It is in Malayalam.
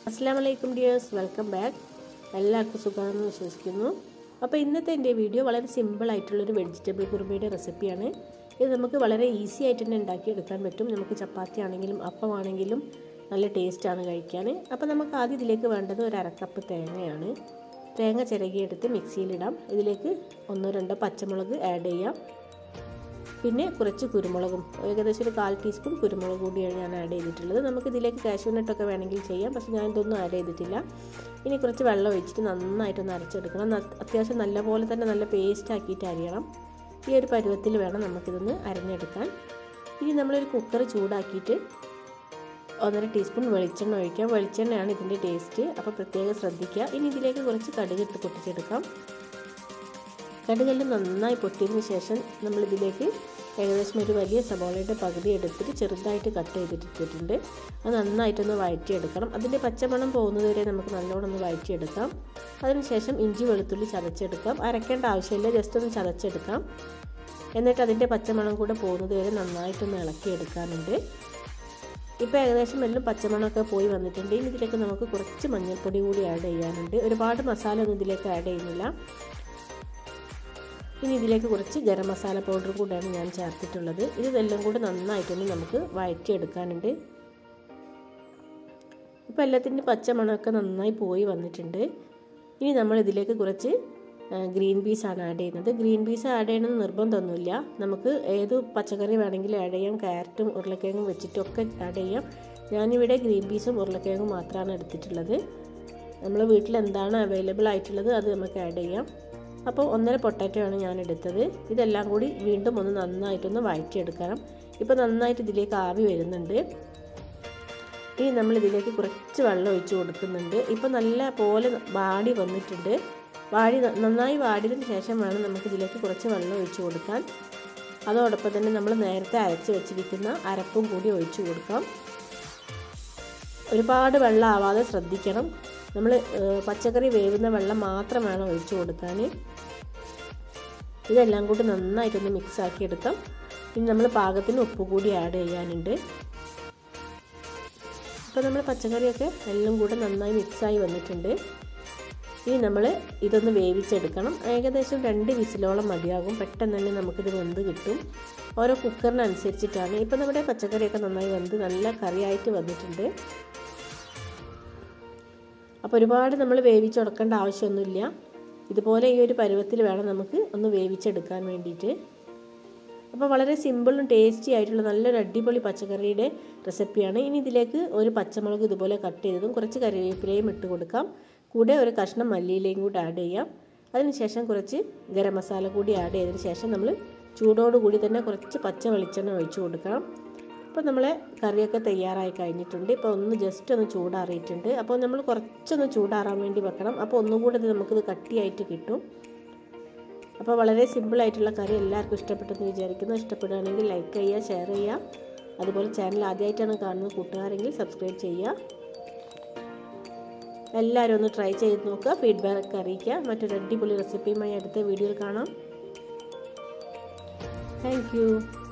അസ്സാം വലൈക്കും ഡിയേഴ്സ് വെൽക്കം ബാക്ക് എല്ലാവർക്കും സുഖമാണെന്ന് വിശ്വസിക്കുന്നു അപ്പോൾ ഇന്നത്തെ എൻ്റെ വീഡിയോ വളരെ സിമ്പിൾ ആയിട്ടുള്ളൊരു വെജിറ്റബിൾ കുറുമയുടെ റെസിപ്പിയാണ് ഇത് നമുക്ക് വളരെ ഈസി ആയിട്ട് തന്നെ ഉണ്ടാക്കിയെടുക്കാൻ പറ്റും നമുക്ക് ചപ്പാത്തി ആണെങ്കിലും അപ്പമാണെങ്കിലും നല്ല ടേസ്റ്റാണ് കഴിക്കാൻ അപ്പോൾ നമുക്ക് ആദ്യം ഇതിലേക്ക് വേണ്ടത് ഒരു അരക്കപ്പ് തേങ്ങയാണ് തേങ്ങ ചിരകിയെടുത്ത് മിക്സിയിലിടാം ഇതിലേക്ക് ഒന്നോ രണ്ടോ പച്ചമുളക് ആഡ് ചെയ്യാം പിന്നെ കുറച്ച് കുരുമുളകും ഏകദേശം ഒരു കാൽ ടീസ്പൂൺ കുരുമുളക് കൂടിയാണ് ഞാൻ ആഡ് ചെയ്തിട്ടുള്ളത് നമുക്ക് ഇതിലേക്ക് കാഷ്യൂനട്ടൊക്കെ വേണമെങ്കിൽ ചെയ്യാം പക്ഷേ ഞാൻ ഇതൊന്നും ആഡ് ചെയ്തിട്ടില്ല ഇനി കുറച്ച് വെള്ളം ഒഴിച്ചിട്ട് നന്നായിട്ടൊന്ന് അരച്ചെടുക്കണം അത്യാവശ്യം നല്ലപോലെ തന്നെ നല്ല പേസ്റ്റ് ആക്കിയിട്ട് അരിയണം ഈ ഒരു പരുവത്തിൽ വേണം നമുക്കിതൊന്ന് അരഞ്ഞെടുക്കാൻ ഇനി നമ്മളൊരു കുക്കർ ചൂടാക്കിയിട്ട് ഒന്നര ടീസ്പൂൺ വെളിച്ചെണ്ണ ഒഴിക്കാം വെളിച്ചെണ്ണയാണ് ഇതിൻ്റെ ടേസ്റ്റ് അപ്പോൾ പ്രത്യേകം ശ്രദ്ധിക്കുക ഇനി ഇതിലേക്ക് കുറച്ച് കടുകിട്ട് പൊട്ടിച്ചെടുക്കാം കടുകെല്ലാം നന്നായി പൊട്ടിയതിന് ശേഷം നമ്മളിതിലേക്ക് ഏകദേശം ഒരു വലിയ സബോളയുടെ പകുതി എടുത്തിട്ട് ചെറുതായിട്ട് കട്ട് ചെയ്തിട്ടിട്ടുണ്ട് അത് നന്നായിട്ടൊന്ന് വഴറ്റിയെടുക്കണം അതിൻ്റെ പച്ചമണം പോകുന്നത് വരെ നമുക്ക് നല്ലോണം ഒന്ന് വഴറ്റിയെടുക്കാം അതിനുശേഷം ഇഞ്ചി വെളുത്തുള്ളി ചതച്ചെടുക്കാം അരക്കേണ്ട ആവശ്യമില്ല ജസ്റ്റ് ഒന്ന് ചതച്ചെടുക്കാം എന്നിട്ട് അതിൻ്റെ പച്ചമണം കൂടെ പോകുന്നത് വരെ നന്നായിട്ടൊന്ന് ഇളക്കിയെടുക്കാനുണ്ട് ഇപ്പോൾ ഏകദേശം എല്ലാം പച്ചമണമൊക്കെ പോയി വന്നിട്ടുണ്ട് ഇനി ഇതിലേക്ക് നമുക്ക് കുറച്ച് മഞ്ഞൾപ്പൊടി കൂടി ആഡ് ചെയ്യാനുണ്ട് ഒരുപാട് മസാല ഒന്നും ഇതിലേക്ക് ആഡ് ചെയ്യുന്നില്ല ഇനി ഇതിലേക്ക് കുറച്ച് ഗരം മസാല പൗഡർ കൂടെയാണ് ഞാൻ ചേർത്തിട്ടുള്ളത് ഇതെല്ലാം കൂടെ നന്നായിട്ടൊന്ന് നമുക്ക് വഴറ്റിയെടുക്കാനുണ്ട് ഇപ്പോൾ എല്ലാത്തിൻ്റെ പച്ചമണമൊക്കെ നന്നായി പോയി വന്നിട്ടുണ്ട് ഇനി നമ്മൾ ഇതിലേക്ക് കുറച്ച് ഗ്രീൻ പീസാണ് ആഡ് ചെയ്യുന്നത് ഗ്രീൻ പീസ് ആഡ് ചെയ്യണമെന്ന് നിർബന്ധമൊന്നുമില്ല നമുക്ക് ഏത് പച്ചക്കറി വേണമെങ്കിലും ആഡ് ചെയ്യാം ക്യാരറ്റും ഉരുളക്കിഴങ്ങും വെച്ചിട്ടൊക്കെ ആഡ് ചെയ്യാം ഞാനിവിടെ ഗ്രീൻ പീസും ഉരുളക്കിഴങ്ങും മാത്രമാണ് എടുത്തിട്ടുള്ളത് നമ്മൾ വീട്ടിൽ എന്താണ് അവൈലബിൾ ആയിട്ടുള്ളത് അത് നമുക്ക് ആഡ് ചെയ്യാം അപ്പോൾ ഒന്നര പൊട്ടാറ്റോ ആണ് ഞാൻ എടുത്തത് ഇതെല്ലാം കൂടി വീണ്ടും ഒന്ന് നന്നായിട്ടൊന്ന് വഴറ്റിയെടുക്കണം ഇപ്പോൾ നന്നായിട്ട് ഇതിലേക്ക് ആവി വരുന്നുണ്ട് ഇനി നമ്മൾ ഇതിലേക്ക് കുറച്ച് വെള്ളം ഒഴിച്ച് കൊടുക്കുന്നുണ്ട് ഇപ്പോൾ നല്ല പോലെ വാടി വന്നിട്ടുണ്ട് വാടി നന്നായി വാടിയതിന് ശേഷം വേണം നമുക്ക് ഇതിലേക്ക് കുറച്ച് വെള്ളം ഒഴിച്ച് കൊടുക്കാൻ അതോടൊപ്പം തന്നെ നമ്മൾ നേരത്തെ അരച്ച് വെച്ചിരിക്കുന്ന അരപ്പും കൂടി ഒഴിച്ച് കൊടുക്കാം ഒരുപാട് വെള്ളം ആവാതെ ശ്രദ്ധിക്കണം നമ്മൾ പച്ചക്കറി വേവുന്ന വെള്ളം മാത്രം വേണം ഒഴിച്ചു കൊടുക്കാൻ ഇതെല്ലാം കൂടി നന്നായിട്ടൊന്ന് മിക്സ് ആക്കി എടുക്കാം ഇനി നമ്മൾ പാകത്തിന് ഉപ്പ് കൂടി ആഡ് ചെയ്യാനുണ്ട് ഇപ്പോൾ നമ്മൾ പച്ചക്കറിയൊക്കെ എല്ലാം കൂടെ നന്നായി മിക്സായി വന്നിട്ടുണ്ട് ഇനി നമ്മൾ ഇതൊന്ന് വേവിച്ചെടുക്കണം ഏകദേശം രണ്ട് വിസിലോളം മതിയാകും പെട്ടെന്ന് തന്നെ നമുക്കിത് വെന്ത് കിട്ടും ഓരോ കുക്കറിനനുസരിച്ചിട്ടാണ് ഇപ്പം നമ്മുടെ പച്ചക്കറിയൊക്കെ നന്നായി വെന്ത് നല്ല കറിയായിട്ട് വന്നിട്ടുണ്ട് അപ്പോൾ ഒരുപാട് നമ്മൾ വേവിച്ചുടക്കേണ്ട ആവശ്യമൊന്നുമില്ല ഇതുപോലെ ഈ ഒരു പരുവത്തിൽ വേണം നമുക്ക് ഒന്ന് വേവിച്ചെടുക്കാൻ വേണ്ടിയിട്ട് അപ്പോൾ വളരെ സിമ്പിളും ടേസ്റ്റി ആയിട്ടുള്ള നല്ലൊരു അടിപൊളി പച്ചക്കറിയുടെ റെസിപ്പിയാണ് ഇനി ഇതിലേക്ക് ഒരു പച്ചമുളക് ഇതുപോലെ കട്ട് ചെയ്തതും കുറച്ച് കറിവേപ്പിലയും ഇട്ട് കൊടുക്കാം കൂടെ ഒരു കഷ്ണം മല്ലിയിലയും കൂടി ആഡ് ചെയ്യാം അതിനുശേഷം കുറച്ച് ഗരം മസാല കൂടി ആഡ് ചെയ്തതിന് ശേഷം നമ്മൾ ചൂടോടുകൂടി തന്നെ കുറച്ച് പച്ച വെളിച്ചെണ്ണ ഒഴിച്ചു കൊടുക്കണം അപ്പോൾ നമ്മളെ കറിയൊക്കെ തയ്യാറായി കഴിഞ്ഞിട്ടുണ്ട് ഇപ്പോൾ ഒന്ന് ജസ്റ്റ് ഒന്ന് ചൂടാറിയിട്ടുണ്ട് അപ്പോൾ നമ്മൾ കുറച്ചൊന്ന് ചൂടാറാൻ വേണ്ടി വെക്കണം അപ്പോൾ ഒന്നുകൂടെ ഇത് നമുക്കിത് കട്ടിയായിട്ട് കിട്ടും അപ്പോൾ വളരെ സിമ്പിളായിട്ടുള്ള കറി എല്ലാവർക്കും ഇഷ്ടപ്പെട്ടെന്ന് വിചാരിക്കുന്നു ഇഷ്ടപ്പെടുകയാണെങ്കിൽ ലൈക്ക് ചെയ്യുക ഷെയർ ചെയ്യുക അതുപോലെ ചാനൽ ആദ്യമായിട്ടാണ് കാണുന്നത് കൂട്ടുകാരെങ്കിൽ സബ്സ്ക്രൈബ് ചെയ്യുക എല്ലാവരും ഒന്ന് ട്രൈ ചെയ്ത് നോക്കുക ഫീഡ്ബാക്ക് അറിയിക്കുക മറ്റൊരു അടിപൊളി റെസിപ്പിയുമായി അടുത്ത വീഡിയോയിൽ കാണാം താങ്ക്